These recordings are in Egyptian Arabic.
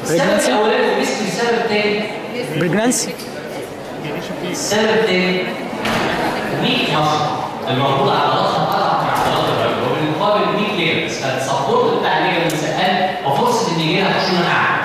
السبب Pregnancy؟ الاولاني والريسك السبب الثاني بريجنانسي السبب الثاني ويك مصر المفروض عضلاتها اضعف من عضلات الرجل وبالمقابل ويك ليجمنتس فالسبورت بتاع الليجمنتس اقل وفرصه ان يجي لها خشونه اعلى.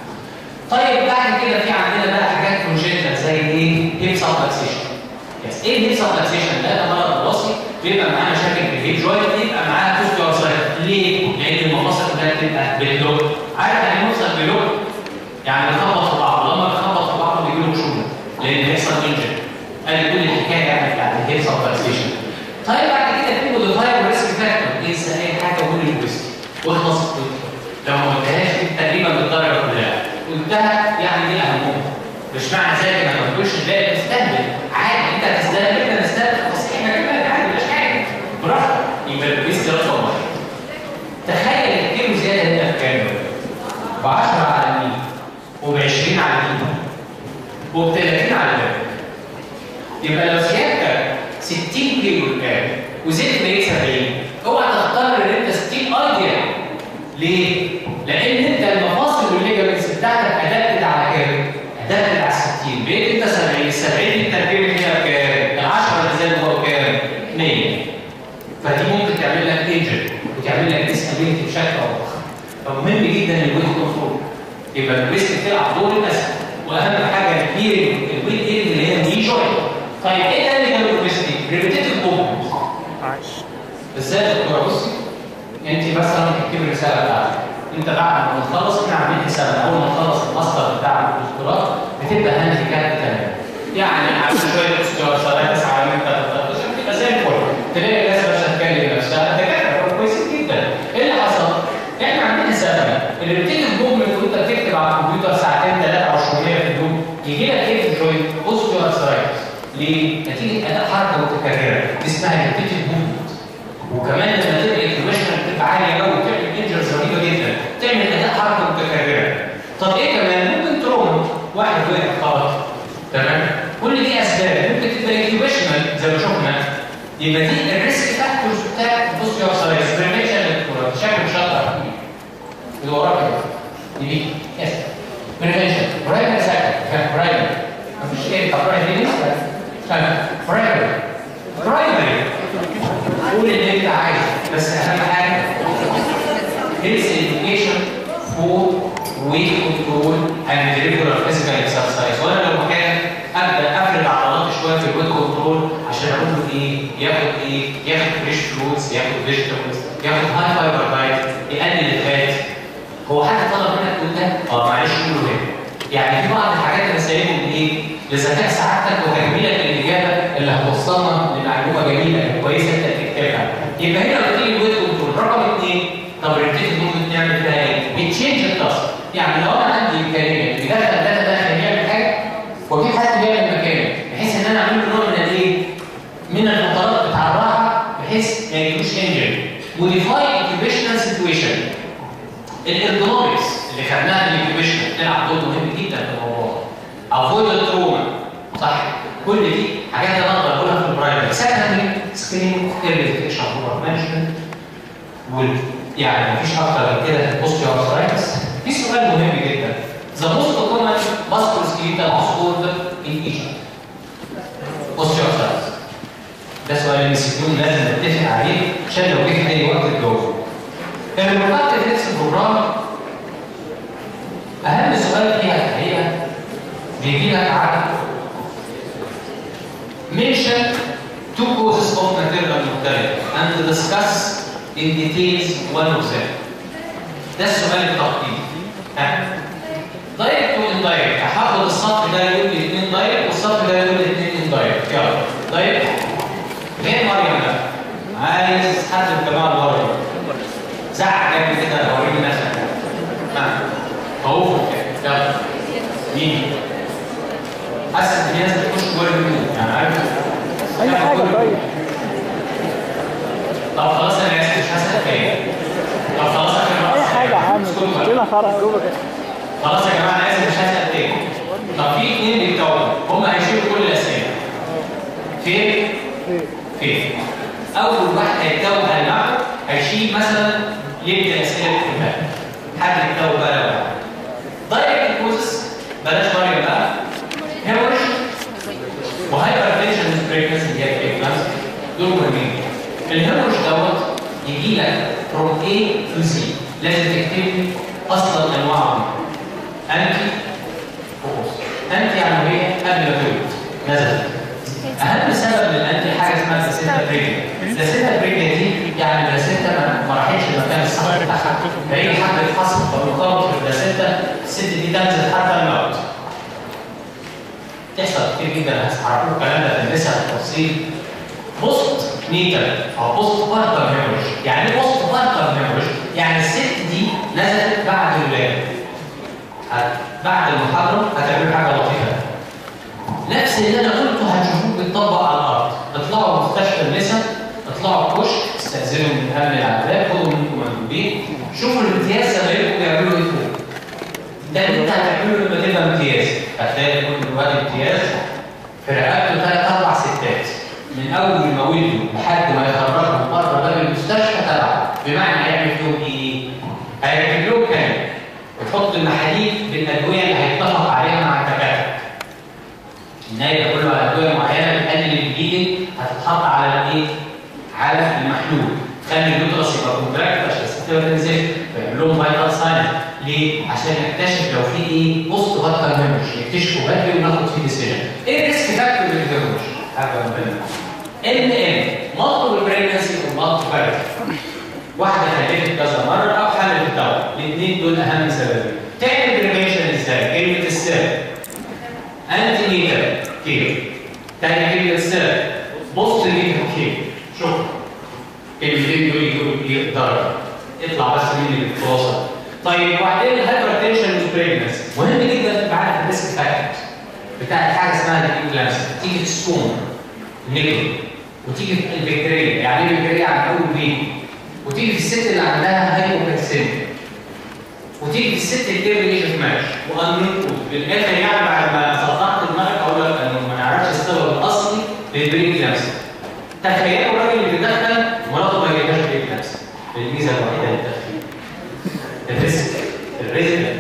طيب بعد كده في عندنا بقى حاجات كونجنتال زي ايه؟ هيب سبلكسيشن. يس ايه الهيب سبلكسيشن ده؟ ده مرض وراثي بيبقى معاه مشاكل في الهيب جوينت بيبقى معاه اوستيوارثرايتس ليه؟ لان المفاصل كلها بتبقى باللوك. عارف يعني ايه مفصل باللوك؟ يعني بيخبط في بعض ولما بيخبط في بعض بيجي له خشونه لان بيحصل انجن. ادي كل الحكايه يعني بتاعت الهيب سبلكسيشن. طيب بعد كده في موديفاير وريسك فاكتور انسى اي حاجه وقول الريسك واخلص لو ما قلتهاش انت تقريبا بالدرجه كلها قلتها يعني دي اهمهم مش معنى ذلك انك ما تقولش لا تستهبل عادي انت تستهبل احنا نستهبل تصحيح مكانك عادي مش حاجه براحتك يبقى الريسك رقم واحد تخيل الكيلو زياده هنا بكام؟ ب 10 على الميل وب 20 على الميل وب 30 على الميل يبقى لو سيادتك 60 كيلو الان وزدت بقيت 70 اوعى تختار ان انت 60 ايديال ليه؟ لان انت المفاصل والليجمنتس بتاعتك ادابتد على كام؟ ادابتد على 60 بقيت انت 70 ال 70 دي التركيبه هنا بكام؟ ال 10 اللي زي هو كام؟ 100 فدي ممكن تعمل لك انجل وتعمل لك ديسابيلتي بشكل او باخر فمهم جدا الويت كنترول يبقى الريسك بتلعب دور الاسد واهم حاجه البيرنج الويت ايرنج اللي هي دي جوينت طيب ايه تاني جنب الريسك ريبيتيتيف موفمنت عايش ازاي يا دكتوره بصي انت مثلا تكتبي الرساله بتاعتك انت بعد ما تخلص احنا عاملين حسابنا اول ما تخلص الماستر بتاع الدكتوراه بتبقى هاندي كات تمام يعني عامل شويه استشارات على ان انت تبقى زي الفل تلاقي الناس مش هتكلم نفسها دكاتره كويسين جدا ايه اللي حصل؟ احنا عاملين حسابنا اللي بتكتب موفمنت وانت بتكتب على الكمبيوتر ساعتين ثلاثه او شويه في اليوم يجي لك ايه في الجوينت؟ اوستيوارثرايتس ليه؟ نتيجه اداء حركه متكرره دي اسمها ريبيتيف موفمنت وكمان لما تبقى الكوميشن بتبقى عاليه قوي وتعمل انجرز رهيبه جدا تعمل اداء حركه متكرره طب ايه كمان ممكن تروما واحد وقع خبط تمام كل دي اسباب ممكن تبقى انكيوبيشنال زي ما شفنا يبقى دي الريسك فاكتورز بتاعت بص يا استاذ بريفنشن شكل شاطر اللي وراك كده دي يس بريفنشن برايمري ساكن برايمري مفيش ايه طب برايمري برايمري برايمري قول اللي انت عايزه بس اهم حاجه هيلث education فور ويت كنترول اند ريجولار فيزيكال اكسرسايز وانا لو مكان ابدا افرد عضلاتي شويه في الويت كنترول عشان اقول له ايه ياخد ايه ياخد فريش فروتس ياخد فيجيتابلز ياخد هاي فايبر دايت يقلل الفات هو حد طلب منك تقول ده؟ اه معلش قوله هنا يعني في بعض الحاجات انا سايبهم ايه؟ لذكاء سعادتك وتكميلك للاجابه اللي هتوصلنا لمعلومه جميله كويسه انت تكتبها يبقى هنا قلت لي الويت كنترول رقم اثنين طب الريبتيتيف ممكن نعمل فيها ايه؟ بتشينج التاسك يعني لو انا عندي امكانيه بيدخل داتا داخل يعمل حاجه وفي حد بيعمل مكانه بحيث ان انا اعمل له نوع من الايه؟ من الفترات بتاع الراحه بحيث ما يجيلوش انجري موديفاي انكيوبيشنال سيتويشن الارجونومكس اللي خدناها في الانكيوبيشن بتلعب دور مهم جدا في الموضوع افويد التروما صح كل دي حاجات انا اقدر اقولها في البرايمري سكندري سكرين ايرلي ديتكشن فور مانجمنت وال يعني مفيش اكتر من كده اوستيوارثرايتس في سؤال مهم جدا ذا موست كومن ماسكول سكيليتال ديسوردر ان ايجيبت اوستيوارثرايتس ده سؤال ام سي كيو لازم نتفق عليه عشان لو جه في اي وقت تجاوبه المقاطع فيكس بروجرام اهم سؤال فيها الحقيقه بيجي لك عن mention two causes of maternal mortality and discuss in details one of them ده السؤال التقليدي ها دايركت واندايركت هاخد السطر ده يقول لي اثنين دايركت والسطر ده يقول لي اثنين اندايركت يلا دايركت غير مريم ده عايز حد من الجماعه اللي ورا زعق جنبي كده وريني نفسك ها اهو كده يلا مين حاسس ان في ناس بتخش جوه الجنود يعني عارف اي حاجه طيب طب خلاص انا اسف مش هسال فيا طب خلاص انا اي حاجه يا عم اسكتوا. كده فرق جوه كده خلاص يا جماعه انا اسف مش هسال تاني طب في اثنين بيتوبوا هم هيشيلوا كل الاسئله فين؟ فين؟ اول واحد هيتوب هيلعب هيشيل مثلا يبدا اسئله في المال حد يتوب بقى لو لازم تكتب لي اصلا انواعهم انتي وبوست انتي يعني هي قبل ما تولد نزلت اهم سبب للانتي حاجه اسمها بلاسينتا بريجيا البلاسينتا بريجيا دي يعني البلاسينتا ما- ما راحتش المكان الصح بتاعها فيجي حد يتحصل فبيرتبط في البلاسينتا الست دي تنزل حتى الموت تحصل كتير جدا هتعرفوا الكلام ده في النساء بالتفصيل بوست نيتال او بوست بارتر هيموريج يعني ايه بوست بارتر هيموريج يعني الست دي نزلت بعد الولاده هت- بعد المحاضره هتعملوا حاجه لطيفه نفس اللي انا قلته هتشوفوه بيتطبق على الارض اطلعوا مستشفى النساء اطلعوا الكشك استاذنوا من امن العذاب خدوا منكم مندوبين شوفوا الامتياز زمايلكم بيعملوا ايه فوق ده اللي انت هتعمله لما تبقى امتياز هتلاقي كل واد امتياز في رقبته ثلاث اربع ستات من اول ما ولدوا لحد ما يخرجهم بره باب المستشفى تبعه بمعنى هيعمل فيهم ايه؟ هيركب لهم كلام ويحط المحاليل بالادويه اللي هيتفق عليها مع الدكاتره. النايب كله على ادويه معينه بتقلل البليدنج هتتحط على الايه؟ على المحلول خلي اليوترس يبقى كونتراكت عشان الست ما تنزل فيعمل لهم فايتال ساين ليه؟ عشان يكتشف لو في ايه بوست فاتال هيموريج يكتشفوا بدري وناخد فيه ديسيجن. ايه الريسك فاكتور للهيموريج؟ حاجه مهمه. ان ان مالتيبل بريجنسي ومالتيبل واحده خلفت كذا مره او حملت الدواء الاثنين دول اهم سببين. تعمل بريفنشن ازاي؟ كلمه السر انتي نيتال كير تاني كلمه السر بوست نيتال كير شكرا كلمتين دول يجيبوا ايه درجه اطلع بس مين اللي بيتواصل طيب وبعدين الهايبر تنشن والبريجنسي مهم جدا تبقى عارف الريسك فاكتورز بتاعت حاجه اسمها الانفلانسا تيجي في السكون نيجل وتيجي في البكتيريا يعني ايه البكتيريا عن اول بيبي وتيجي في الست اللي عندها هايبوكالسيميا وتيجي في الست اللي كبر ايج اوف ماتش وانريكود بالاخر يعني بعد ما صدعت دماغك اقول لك انه ما نعرفش السبب الاصلي للبريكلامسيا تخيلوا الراجل اللي بيدخن مراته ما جابهاش بريكلامسيا الميزه الوحيده للتدخين الريسك الريسك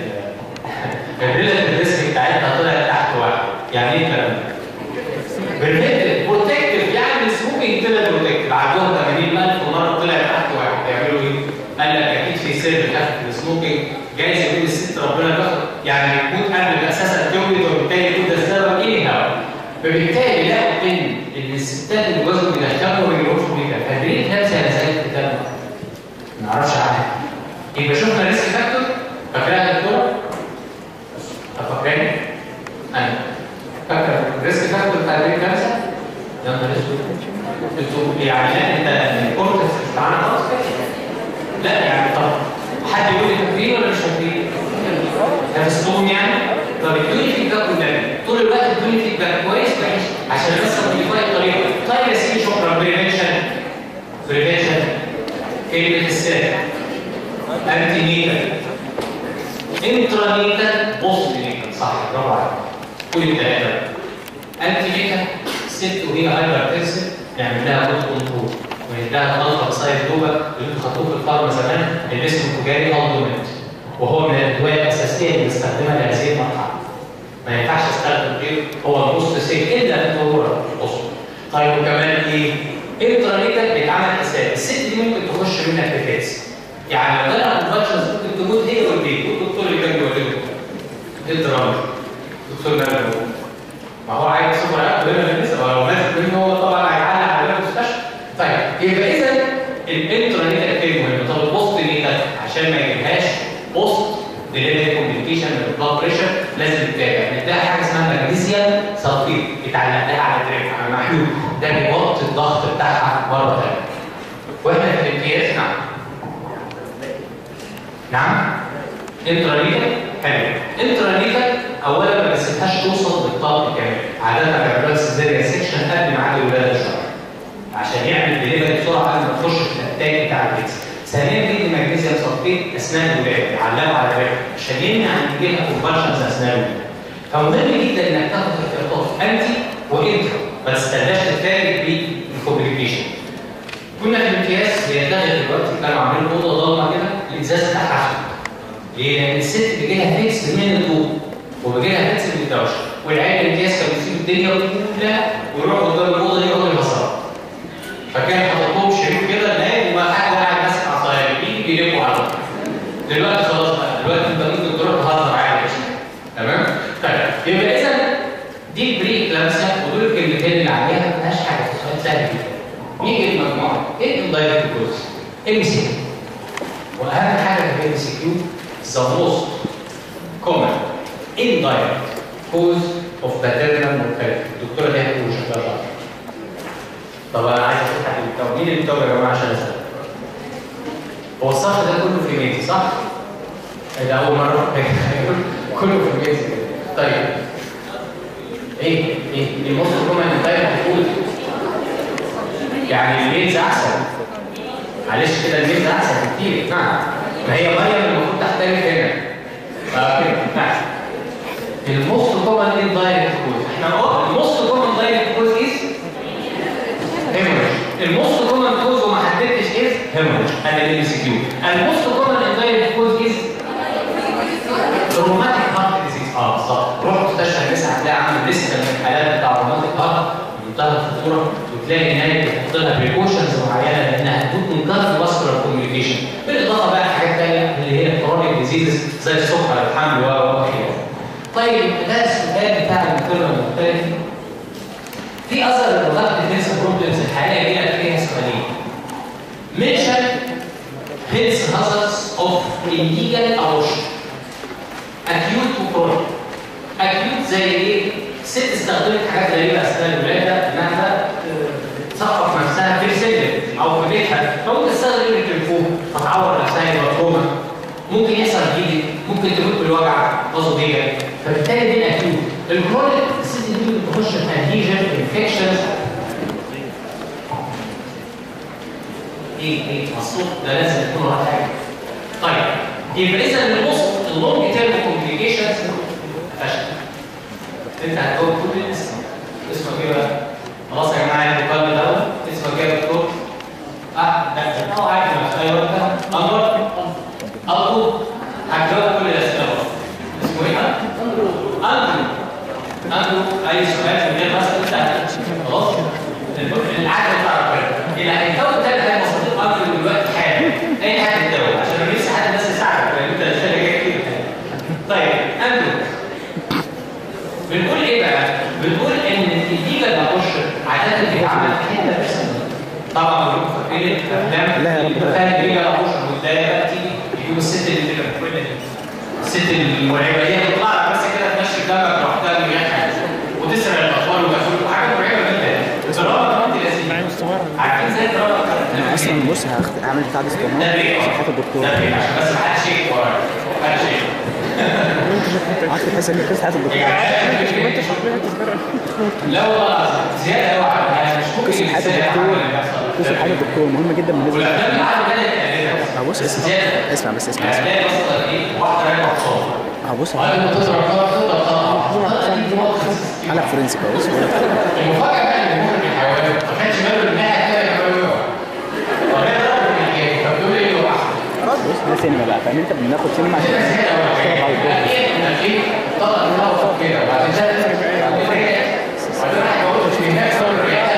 الريسك الريسك بتاعتها طلعت تحت واحد يعني ايه الكلام ده؟ بريفنتيف بروتكتيف يعني السموكينج طلع بروتكتيف عندهم 80000 ومره طلع تحت واحد يعملوا ايه؟ قال لك اكيد في سر تحت السموكينج جايز يكون الست ربنا بياخد يعني يكون قبل اساسا تولد وبالتالي يكون ده السبب ايه هوا فبالتالي لقوا ان ان الستات اللي جوزهم بيدخنوا ما بيجيبوش بيها فادرين نفسي انا زي الكتاب ما نعرفش عنها يبقى شفنا ريسك فاكتور فاكرها يا دكتوره؟ طب فاكراني؟ انا فاكر الريسك فاكتور بتاع البريك كانسر؟ يا نهار اسود انتوا يعني لا انت الكورتكس بتاعنا خلاص كده لا يعني طب حد يقول لي فاكرين ولا مش فاكرين؟ حفظتهم يعني؟ طب ادوني فيدباك والنبي طول الوقت ادوني فيدباك كويس وحش عشان بس اموديفاي الطريقه طيب يا سيدي شكرا بريفنشن بريفنشن كلمه السر انتي نيتال انترانيتال بوست نيتال صح برافو عليك كل الثلاثه انتي نيتال ست وهي هايبر تنسل نعمل لها بوت كنترول ونديها طلقه بسايد دوبا اللي انتوا خدوه في الفارما زمان اللي اسمه تجاري الدومنت وهو من الادويه الاساسيه اللي بنستخدمها لهذه المرحله ما ينفعش استخدم غير هو البوست سيف الا في ظهور البوست طيب وكمان ايه؟ انترانيتال بيتعمل حساب الست دي ممكن تخش منها في فاس يعني لو جالها كونفكشنز ممكن تموت هي والبيبي والدكتور اللي كان بيولده انترانيتال دكتور نبيل ما هو عايز سوبر اب هنا لسه ولو مات منه هو طبعا هيعلق على المستشفى طيب يبقى اذا الانترانيتال كير مهم طب البوست نيتال عشان ما يجيبهاش بوست ديليفري كومبليكيشن من البلاد بريشر لازم يتابع نديها حاجه اسمها مغنيسيوم سلفيت يتعلق لها على دريب على محلول ده بيوطي الضغط بتاعها مره ثانيه واحنا في الامتياز نعم نعم انترانيتال حلو انترانيتال اولا ما بسيبهاش توصل للطاقه كامل عاده بيعملوها سيزيريان سيكشن قبل ميعاد الولاده بشهر عشان يعمل ديليفري بسرعه قبل ما تخش في الاتاك بتاع الجسم ثانيا بيدي مغنيسيوم سلفيت اثناء الولاده يعلقوا على الرئه عشان يمنع ان يجيلها كونفرشنز اثناء الولاده فمهم جدا انك تاخد احتياطات انتي وانترا ما تستناش تتفاجئ بالكومبليكيشن كنا في الامتياز بيتلغي دلوقتي كانوا عاملين اوضه ضلمه كده الازاز بتاعها اسود ليه؟ لان الست بيجي لها فيكس من الضوء وبيجي لها فيكس من الدوشه والعيال الامتياز كانوا بيسيبوا الدنيا كلها ويروحوا قدام الاوضه دي يقعدوا يهزروا فكان حاطط لهم شريط كده نايم وما حد قاعد ماسك عصايه بيجي بيلموا على دلوقتي خلاص بقى دلوقتي انت ممكن تروح تهزر عادي يا باشا تمام؟ طيب يبقى اذا دي بري كلامسيا ودول الكلمتين اللي عليها ما فيهاش حاجه سؤال سهل جدا نيجي للمجموعه ايه الاندايركت كوز؟ ام سي كيو واهم حاجه في الام سي كيو ذا موست كومن indirect cause of paternal mortality الدكتوره دي هتقول شكلها شاطر طب انا عايز اشوف حد بيتوب مين اللي بيتوب يا جماعه عشان اسال هو الصف ده كله في ميتي صح؟ ده اول مره كله في ميتي طيب ايه ايه الموست كومن indirect cause يعني الميز احسن معلش كده الميز احسن بكتير نعم ما هي مريم المفروض تختلف هنا فكده نعم الموست كومن اندايركت كوز احنا قلنا الموست كومن دايركت كوز از هيموريج الموست كومن كوز وما حددتش از هيموريج انا اللي سي كيو الموست كومن اندايركت كوز از روماتيك هارت ديزيز اه بالظبط روح مستشفى النساء هتلاقي عامل لسته من الحالات بتاع روماتيك هارت بمنتهى الخطوره وتلاقي هناك بتحط لها بريكوشنز معينه لانها هتكون من كارد فاسكولار كوميونيكيشن بالاضافه بقى حاجات ثانيه اللي هي الكرونيك ديزيزز زي السكر الحمل و وخلافه طيب ده السؤال بتاع الماتيرنال مورتاليتي في اثر الريدكت هيلث بروبلمز الحقيقه دي لك فيها سؤالين mention health hazards of illegal abortion acute وكرونيك acute زي ايه؟ ست استخدمت حاجات غريبه اثناء الولاده انها تثقف نفسها في سلم او في بيتها فممكن تستخدم التليفون فتعور نفسها يبقى تروما ممكن يحصل جديد ممكن تموت بالوجع قصديا فبالتالي دي الاكيوت الكرونيك الست دي بتخش في انهيجن انفكشنز ايه ايه الصوت ده لازم يكون وراه حاجه طيب يبقى اذا النص اللونج تيرم كومبليكيشنز فشل انت هتقول كل الاسم اسمك ايه بقى؟ خلاص يا جماعه المكالمه الاول اسمك ايه يا دكتور؟ اه ده اه عادي ايوه انت انور أرجو هجاوب كل الأسئلة اسمه إيه؟ أندرو أندرو أي سؤال من غير ما أسأل خلاص؟ العدد بتاع ربنا اللي هيتجاوب ده اللي هيبقى صديق أندرو دلوقتي حالا أي حد يتجاوب عشان لسه حد الناس يساعدك لأن أنت الأسئلة جاية كتير طيب أندرو بنقول إيه بقى؟ بنقول إن الليجا الأبوشن عادة بيتعمل في حتة بس طبعا كلكم فاكرين الأفلام لا يا رب. فاهم الليجا الأبوشن والداية بقى تيجي يجيبوا الست اللي بتبقى كل الست المرعبه هي تطلع لك بس كده تمشي دمك لوحدها من غير حاجه وتسرق الاطفال وتاكل وحاجات مرعبه جدا دراما انت لذيذه عارفين ازاي دراما انا اصلا بص هاخد- هعمل بتاع ده ده استمرار ليه؟ عشان خاطر الدكتور ده ليه؟ عشان بس ما حدش يجي وراك ما حدش يجي عارف تحس ان قصه حياه الدكتور لا والله العظيم زياده قوي على مش ممكن قصه حياه الإنسان يعمل الدكتور اللي بيحصل. قصه حياه الدكتور مهمه جدا بالنسبه والافلام لي اللي عامله بدات تقلدها اه بص اسمع زياده اسمع بس اسمع يعني اسمع تلاقي مثلا ايه واحده راكبه حصان اه بص وقال له تضرب تضرب تضرب حلقه فرنسي كويس المفاجأة بقى ان ممكن الحيوانات ما كانش باله ان الناحية الثانية كمان يقع. طب هي ضربت من الجاي فبتقول ايه هو احسن؟ بص ده سينما بقى فاهم انت بناخد سينما عشان كده زيادة ولا نشتغل على الدكتور ايه من ايه؟ طلع منها وفوق كده وبعدين ده وبعدين رجعت وبعدين راح يقول في هناك رجعت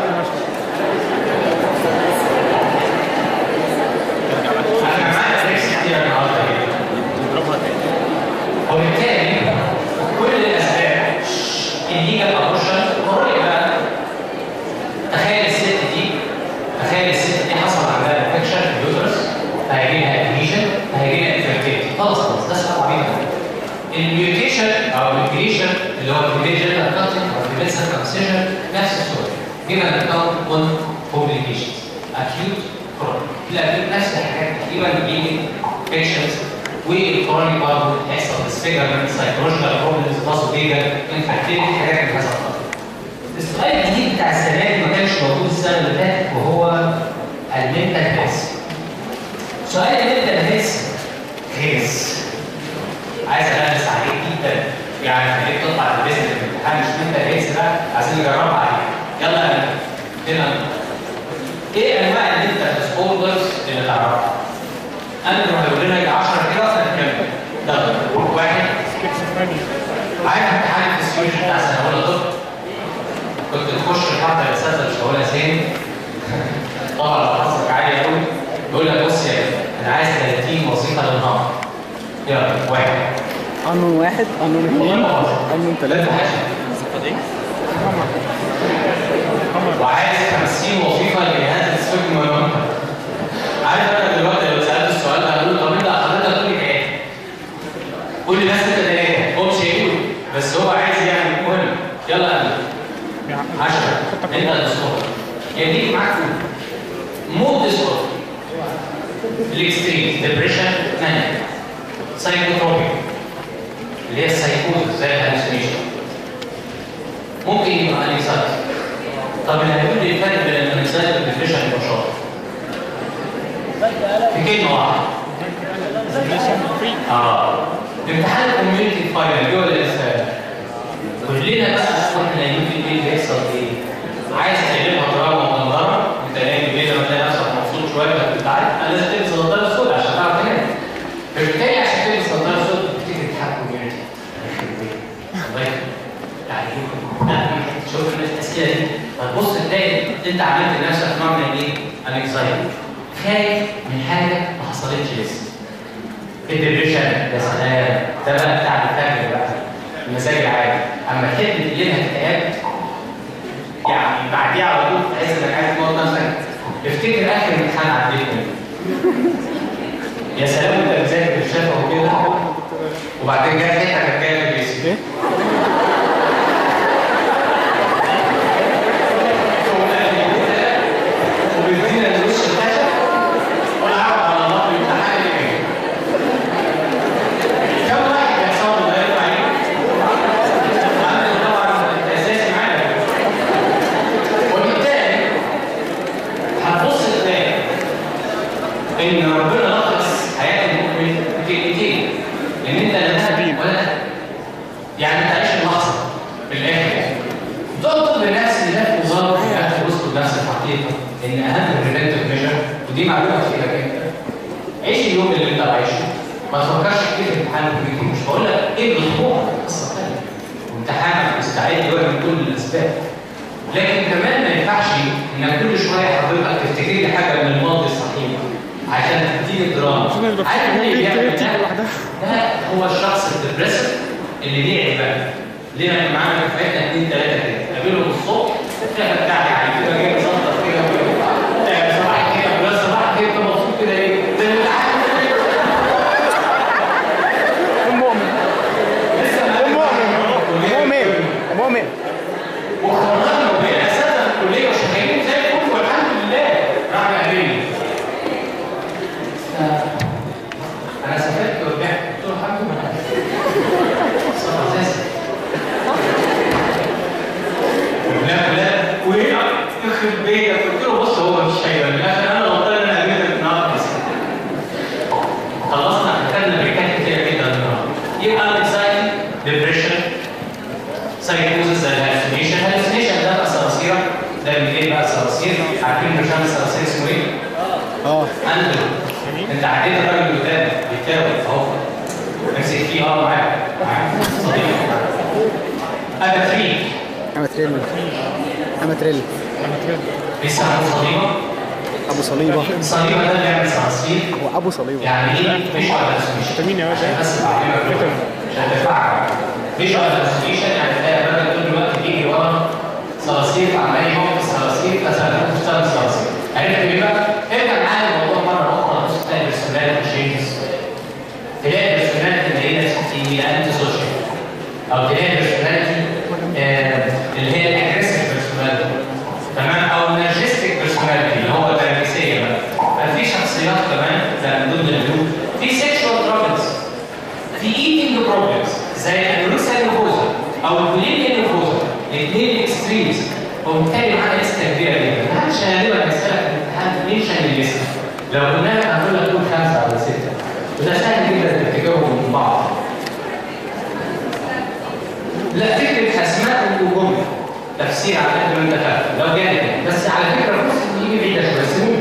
احنا معانا تريكس كتير النهارده هنا. وبالتالي كل الاسباب الليجا ابورشن قريبه بقى تخيل الست دي تخيل الست دي حصل عندها انفكشن في اليوترس فهيجي لها ادهيشن فهيجي لها انفيرتيلتي خلاص خلاص ده سبب عبيط الميوتيشن او الانفليشن اللي هو الكونجنتال كاتنج او الكونجنتال سيركمسيجن نفس الصوره جينا نتكلم اون كومبليكيشنز اكيوت كرونيك الاكيوت نفس الحاجات تقريبا بيجي انفكشنز والكرونيك برضه هيحصل ديسفيجرمنت سايكولوجيكال بروبلمز باسو فيجر انفكتيف حاجات من هذا القبيل السؤال الجديد بتاع السنه دي ما كانش موجود السنه اللي فاتت وهو المنتال هيلث. سؤال المنتال هيلث هيلث عايز اغلس عليك جدا يعني خليك تطلع تلبس في الامتحان مش منتال هيلث بقى عايزين نجربها عليك يلا يا هنا ايه انواع المنتال ديسوردرز اللي تعرفها؟ انا هقول لنا 10 كده هنتكلم يلا واحد عارف امتحان الفسيولوجي بتاع سنه اولى طب كنت تخش حتى الاساتذه مش هقولها تاني طبعا لو حظك عالي قوي يقول لك بص يا ابني، انا عايز 30 وظيفه للنهار يلا واحد قانون واحد قانون اثنين قانون ثلاثة وعايز 50 وظيفه لجهاز السجن والمنطقه عارف انا دلوقتي لو سالت السؤال ده هقول له طب انت حضرتك قول لي ايه؟ قول لي بس انت ايه؟ هو مش هيقول بس هو عايز يعني مهم يلا قبل 10 انت الدستور يديك معاك مود ديسورد الاكستريم ديبريشن مانيا سايكوتروبيك اللي هي السايكوز زي الهلوسينيشن ممكن يبقى انكزايتي طب اللي هيقول لي الفرق بين الانكزايتي والديبريشن يبقى شاطر في كلمه واحده اه امتحان الكوميونتي فاينل جوه الانسان كلنا بقى واحنا نايمين في البيت بيحصل ايه؟ عايز تقلبها دراما ومنظره انت نايم بالليل لما تلاقي نفسك مبسوط شويه انت عارف انا لازم تلبس نظاره سوداء عشان تعرف تنام فبالتالي عشان تلبس نظاره سوداء بتيجي تضحك كوميونتي الله يخليك يعني لا شوف الاسئله دي هتبص تلاقي انت عملت لنفسك نوع من الايه؟ الانكزايتي خايف من حاجه ما حصلتش لسه الدبريشن يا سلام ده بقى بتاع الفجر بقى المزاج العادي اما تحب تقلبها اكتئاب يعني بعديها على طول تحس انك عايز تموت نفسك افتكر اخر امتحان عديت منه يا سلام انت بتذاكر الشفا وكده وبعدين جاي حته كانت جايه في الجسم ايه؟ وبيدينا الوش الخشب والعرض على الله الامتحان اللي جاي كم واحد يحصل له ده يطلع عليه؟ عندك طبعا اساسي معانا وبالتالي هتبص تلاقي ان ربنا لخص حياه المؤمن بكلمتين ان انت لا تهدي ولا تهدي. يعني تعيش اللحظه في الاخر ضبط بنفس اللي ده وظبط في الاخر وصلوا بنفس الحقيقه ان اهم البريفنتيف ميجر ودي معلومه تفيدك انت عيش اليوم اللي انت عايشه ما تفكرش كتير في امتحان الكمبيوتر مش بقول لك ايه الاسبوع قصه ثانيه وامتحانك مستعد واعمل كل الاسباب لكن كمان ما ينفعش انك كل شويه حضرتك تفتكر لي حاجه من الماضي الصحيح عشان تديني دراما عارف مين اللي بيعمل ده؟ ده هو الشخص الدبريسيف اللي ليه عباده ليه انا معانا في حته اثنين ثلاثه كده قابلهم الصبح تلاقي بتاعي يعني كده جاي مظبط كده وكده صباح كده ولا صباح كده مبسوط كده ايه زي ما انت عارف المؤمن لسه المؤمن مؤمن مؤمن وخرجنا باساتذه الكليه وشغالين زي الفل والحمد لله راح قابلني انا سافرت ورجعت قلت له الحمد لله صار اساسي لا لا وايه يخرب بيتك قلت له بص هو مش هيبقى من الاخر انا غلطان ان انا قابلتك النهارده بس خلصنا خدنا بريكات كتير جدا النهارده يبقى انكزايتي ديبريشن سايكوزس زي الهالوسينيشن الهالوسينيشن ده بقى صراصير ده بيجي بقى صراصير عارفين برشام الصراصير اسمه ايه؟ اه عنده انت عديت الراجل اللي قدامك بيتاوب اهو امسك فيه اه معاك معاك صديق اباتريك اماتريل اماتريل بيسموه صديقه ابو صليبه صديقه ده بيعمل صراصير هو ابو صليبه يعني ايه فيجوال هالوسينيشن مين يا باشا؟ عشان بس بعلمك عشان تفعل فيجوال هالوسينيشن يعني تلاقي الراجل طول الوقت بيجري ورا صراصير عمال يحط صراصير فسألته تشتغل صراصير عرفت ليه بقى؟ ارجع معايا الموضوع مره اخرى بص تلاقي رسومات تشينجز تلاقي رسومات اللي هي في انتي سوشيال او تلاقي رسومات آه، اللي هي الاجريسيف بيرسوناليتي تمام او النرجستيك بيرسوناليتي اللي هو النرجسيه بقى ففي شخصيات كمان زي من ضمن الهدوء في سيكشوال ترابلز في ايتنج بروبلمز زي الانوركسيا نيفوزا او البوليميا نيفوزا الاثنين اكستريمز وبالتالي معانا لسته كبيره جدا محدش غالبا هيسالك في الامتحان مين شان الليسته لو قلنا لك هنقول لك دول خمسه ولا سته وده سهل جدا تفتكرهم من بعض لا فكره اسماء وجمله تفسير على قد ما انت فاهم لو جانب بس على فكره بص بيجي بعيده شويه بس ممكن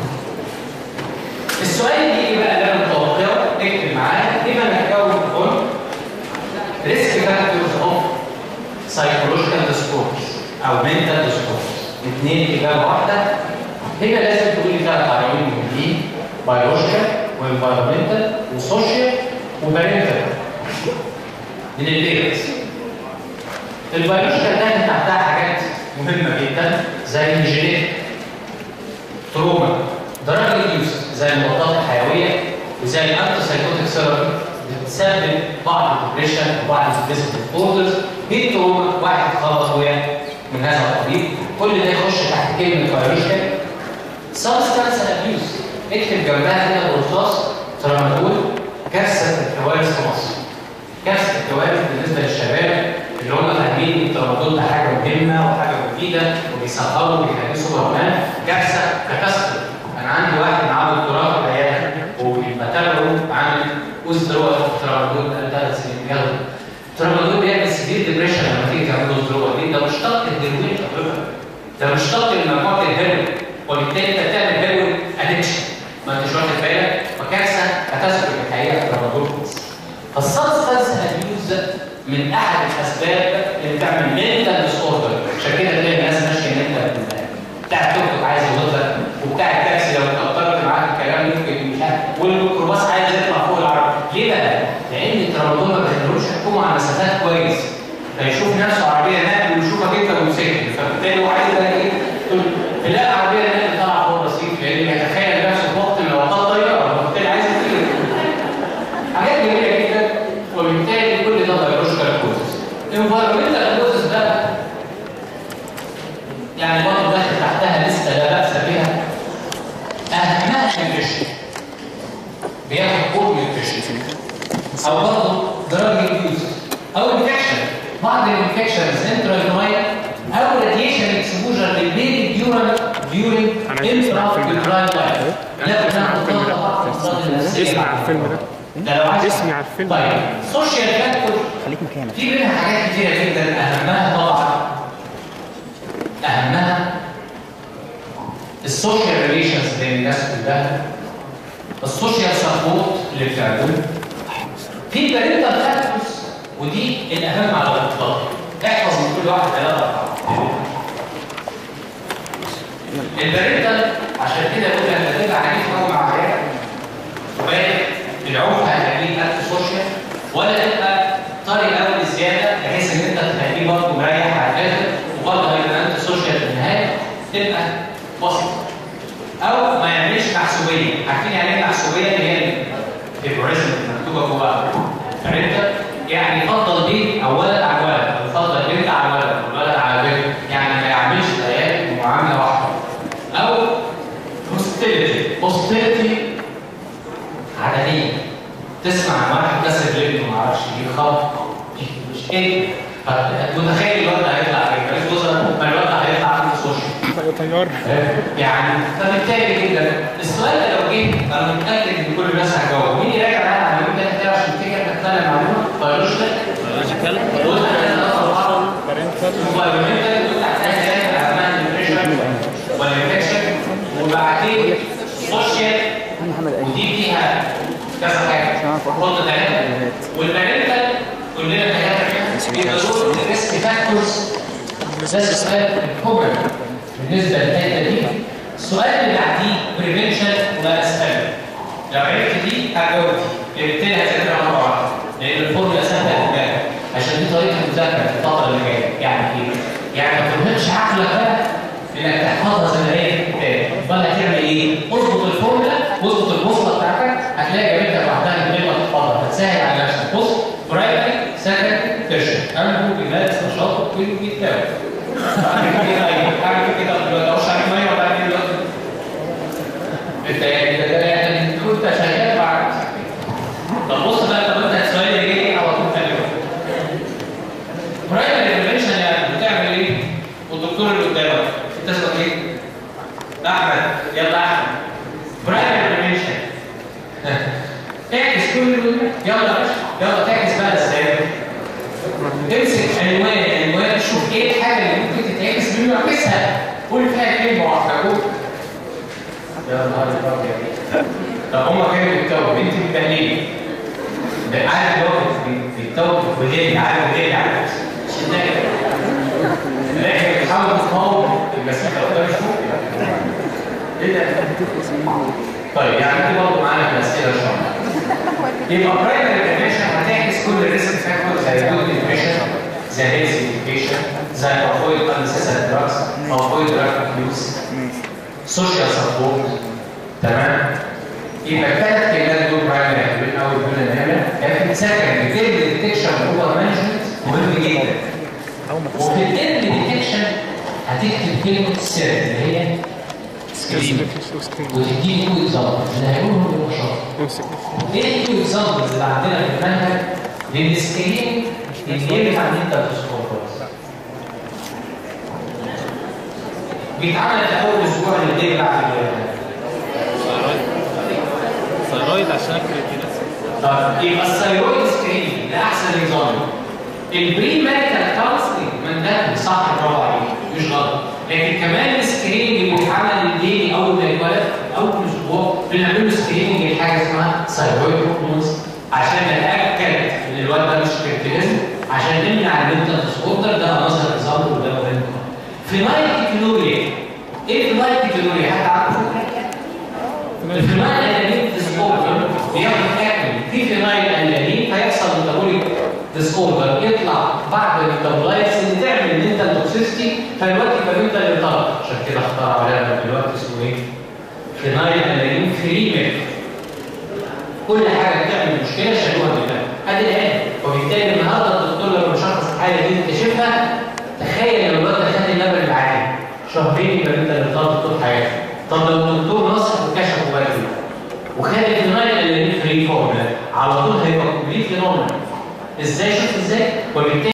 السؤال اللي يجي بقى اللي انا متوقعه اكتب معايا كيف نكون فون ريسك فاكتورز اوف سايكولوجيكال ديسكورس او منتال ديسكورس اثنين اجابه واحده هنا لازم تقول لي ثلاث عناوين مهمين بيولوجيكال وانفايرمنتال وسوشيال وبارنتال من البيت البيولوجيكال ده تحتها حاجات مهمه جدا زي الجينيتك تروما دراج اليوز زي المضادات الحيويه وزي الانتي سايكوتيك ثيرابي بتسبب بعض الدبريشن وبعض الديسبل اوردرز دي تروما واحد خبط وقع من هذا القبيل كل ده يخش تحت كلمه بيولوجيكال سبستانس ابيوز اكتب جنبها كده بالرصاص ترامادول كارثه الكوارث في مصر كارثه الكوارث بالنسبه للشباب اللي هم فاهمين ان الترامادول ده حاجه مهمه وحاجه مفيده وبيسهروا وبيخليه سوبرمان كارثه ككسر انا عندي واحد معاه دكتوراه في العياده وبتابعه عامل ويزدرول ترامادول بقاله ثلاث سنين بياخده الترامادول بيعمل سيفير ديبريشن لما تيجي تعمل له ويزدرول ليه؟ ده مشتق الهيروين حضرتك ده مشتق لمجموعه الهيروين وبالتالي انت بتعمل هيروين ادكشن ما انتش واخد بالك وكارثه هتسبب الحقيقه الترامادول فالسبستانس ابيوز من احد الاسباب اللي بتعمل منتال ديس اوردر عشان كده تلاقي الناس ماشيه ان انت بتاع التوك توك عايز يغلط وبتاع التاكسي لو اتاثرت معاك الكلام يمكن مش عارف والميكروباص عايز يطلع فوق العربيه ليه بقى؟ لان الترامادول ما بيقدروش يحكموا على مسافات كويس فيشوف نفسه عربيه نقل ويشوفك انت موتوسيكل فبالتالي هو عايز بقى ايه؟ تلاقي عربيه نقل طالعه فوق الرصيف لان يتخيل نفسه في وقت من الاوقات طياره فبالتالي عايز يطير حاجات جميله جدا وبالتالي كل ده بيولوجيكال كوزز انفايرمنتال كوزز بقى يعني برضه داخل تحتها لسه لا باس بها اهمها النيوتريشن بياخد كل نيوتريشن او برضه دراج يوز او انفكشن بعض الانفكشنز انتراجنويد او راديشن اكسبوجر للبيبي ديورال ديورنج انترا لايف لا اسمع على الفيلم ده ده لو عايز اسمي على الفيلم طيب سوشيال فاكتور خليك مكانك في منها حاجات كتيرة جدا أهمها طبعا أهمها السوشيال ريليشنز بين الناس كلها السوشيال سبورت اللي بتعمله في بارنتال فاكتورز ودي الأهم على الإطلاق احفظ من كل واحد ثلاثة أربعة البارنتال عشان كده بقول لك تبقى عليك قوي مع عيالك وبالك العنف هتخليه اكت سوشيال ولا تبقى طري قوي بزياده بحيث ان انت تخليه برضه مريح على الاخر وبرضه هيبقى انت سوشيال في النهايه تبقى وسط او ما يعملش محسوبيه عارفين يعني ايه محسوبيه اللي هي الفيبوريزم مكتوبه جوه عرفت يعني يفضل بيت او ولد على ولد او يفضل بنت على ولد او ولد على بنت يعني ما يعملش العيال معامله واحده او هوستيليتي هوستيليتي عدديه تسمع عن واحد كسر رجله ما اعرفش ايه خبط مش ايه متخيل الواد هيطلع ايه رئيس وزراء ما الواد هيطلع عنده سوشيال طيار يعني فبالتالي جدا السؤال ده لو جه انا متاكد ان كل الناس هتجاوب مين يراجع معايا على المعلومات دي كده عشان تفتكر تقتنع معلومه بيولوجيكال بيولوجيكال قلنا احنا اربعه وبايوميتال دول تحتها ثلاثه اعمال نيوتريشن والانفكشن وبعدين سوشيال انا محمد ايمن ودي فيها كذا حاجه خد ثلاثه والبارنتال كلنا ثلاثه يبقى دول الريسك فاكتورز ده السؤال الكومن بالنسبه للحته دي السؤال اللي بعديه بريفنشن واسئله لو عرفت دي هتجاوب دي بالتالي هتذاكر مره واحده لان الفورمولا سهله جدا عشان دي طريقه المذاكره في الفتره اللي جايه يعني ايه؟ يعني ما ترهقش عقلك بقى انك تحفظها زي ما هي في الكتاب امال هتعمل ايه؟ اظبط الفورمولا واظبط البوصله بتاعتك هتلاقي جابتها لوحدها من غير ما تحفظها هتسهل على نفسك بص برايمري سكند تيرشن اعمل بيمارس نشاطه في الكتاب اعمل كده اعمل كده لو شرحت ميه ولا كده انت يعني ده ده يعني انت كنت شغال مع نفسك طب بص بقى طب انت السؤال اللي جاي على طول تاني برايمري بريفنشن يعني بتعمل ايه؟ والدكتور اللي قدامك انت اسمك ايه؟ احمد يلا احمد برايمري بريفنشن اعكس كل يلا يا باشا يلا تعكس بقى ازاي؟ امسك عنوان عنوان شوف ايه الحاجه اللي ممكن تتعكس منه اعكسها قول فيها كلمه واحده قول يا نهار ابيض طب هما كانوا بيتكون انت بالتهليل عارف الوقت بيتكون بديل عارف بديل عارف شداك لكن بتحاول تقاوم المسافه قدام شوف ايه ده؟ طيب يعني انت برضه معانا في الاسئله ان شاء الله يبقى برايمري بريفنشن هتعكس كل الريسك فاكتور زي جود نيوتريشن زي هيلث education زي افويد unnecessary drugs افويد drug abuse سوشيال سبورت تمام يبقى الثلاث كلمات دول برايمري حلوين قوي بدون نعمه لكن سكند جيم ديتكشن اوفر مانجمنت مهم جدا وفي الجيم ديتكشن هتكتب كلمه سر اللي هي سكرين وتديني تو اكزامبلز اللي هيقولهم بالمشاركه ايه التو اكزامبلز اللي عندنا في المنهج للسكرين اللي ينفع ان انت تسكور كويس بيتعمل في اول اسبوع للدي بعد الولاده ثايرويد عشان الكرياتينات طب يبقى الثايرويد سكرين ده احسن نظام البري ماريتال كونسلنج من ده صح برافو عليك مش غلط لكن كمان السكريننج اللي بيتعمل للبيبي اول ما يتولد اول اسبوع بنعمل له سكريننج لحاجه اسمها ثايرويد هرمونز عشان نتاكد ان الواد ده مش كريتينيزم عشان نمنع المنتال ديسوردر ده مصدر اكزامبل وده مهم فينايل كلوريا ايه فينايل كلوريا حد عارفه؟ الفينايل الانانين ديسوردر بياخد اكل في فينايل الانانين فيحصل ميتابوليك ديسوردر يطلع بعد الميتابولايتس اللي تعمل منتال توكسيستي فالوقت يبقى منتال يطلع عشان كده اخترعوا لنا دلوقتي اسمه ايه؟ فينايل الانانين فري ميلك كل حاجه بتعمل مشكله شالوها دلوقتي ادي الان وبالتالي النهارده الدكتور لما شخص الحاله دي اكتشفها تخيل لو الواد ده خد اللبن العادي شهرين يبقى انت اللي طلبت طول حياتك طب لو الدكتور نصح وكشفه بدري وخد الفينايل اللي فري فورمولا على طول هيبقى كومبليت نورمال ازاي شفت ازاي؟ وبالتالي